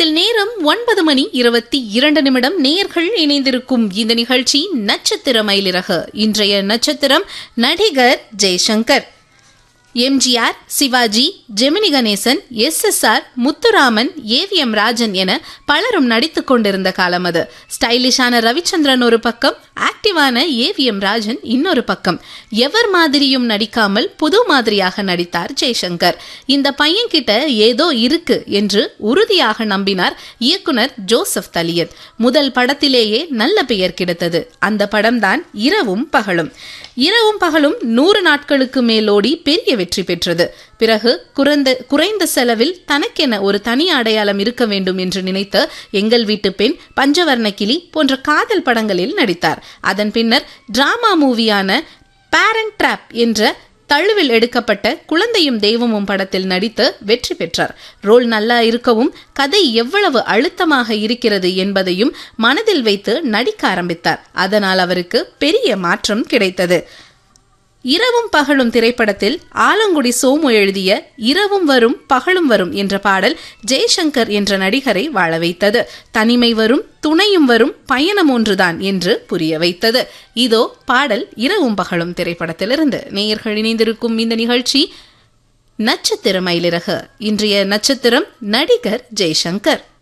நிலையத்தில் நேரம் ஒன்பது மணி இருபத்தி இரண்டு நிமிடம் நேர்கள் இணைந்திருக்கும் இந்த நிகழ்ச்சி நட்சத்திர மயிலிறகு இன்றைய நட்சத்திரம் நடிகர் Jaishankar MGR Sivaji Gemini Ganesan S S R Muthuraman AVM Rajan என பலரும் நடித்துக் கொண்டிருந்த காலம் அது ஸ்டைலிஷான ரவிச்சந்திரன் ஒரு பக்கம் ஆக்டிவான ஏவிஎம் ராஜன் இன்னொரு பக்கம் எவர் மாதிரியும் நடிக்காமல் புது மாதிரியாக நடித்தார் ஜெய்சங்கர் இந்த பையன் கிட்ட ஏதோ இருக்கு என்று உறுதியாக நம்பினார் இயக்குனர் ஜோசப் தலியத் முதல் படத்திலேயே நல்ல பெயர் கிடைத்தது அந்த படம்தான் இரவும் பகலும் இரவும் பகலும் நூறு நாட்களுக்கு மேலோடி பெரிய வெற்றி பெற்றது பிறகு குறைந்த குறைந்த செலவில் தனக்கென ஒரு தனி அடையாளம் இருக்க வேண்டும் என்று நினைத்த எங்கள் வீட்டு பெண் பஞ்சவர்ண கிளி போன்ற காதல் படங்களில் நடித்தார் அதன் பின்னர் டிராமா மூவியான பேரண்ட் ட்ராப் என்ற தழுவில் எடுக்கப்பட்ட குழந்தையும் தெய்வமும் படத்தில் நடித்து வெற்றி பெற்றார் ரோல் நல்லா இருக்கவும் கதை எவ்வளவு அழுத்தமாக இருக்கிறது என்பதையும் மனதில் வைத்து நடிக்க ஆரம்பித்தார் அதனால் அவருக்கு பெரிய மாற்றம் கிடைத்தது இரவும் பகலும் திரைப்படத்தில் ஆலங்குடி சோமு எழுதிய இரவும் வரும் பகலும் வரும் என்ற பாடல் ஜெய்சங்கர் என்ற நடிகரை வாழ வைத்தது தனிமை வரும் துணையும் வரும் பயணம் ஒன்றுதான் என்று புரிய வைத்தது இதோ பாடல் இரவும் பகலும் திரைப்படத்திலிருந்து நேயர்கள் இணைந்திருக்கும் இந்த நிகழ்ச்சி நட்சத்திர மயிலிறகு இன்றைய நட்சத்திரம் நடிகர் ஜெய்சங்கர்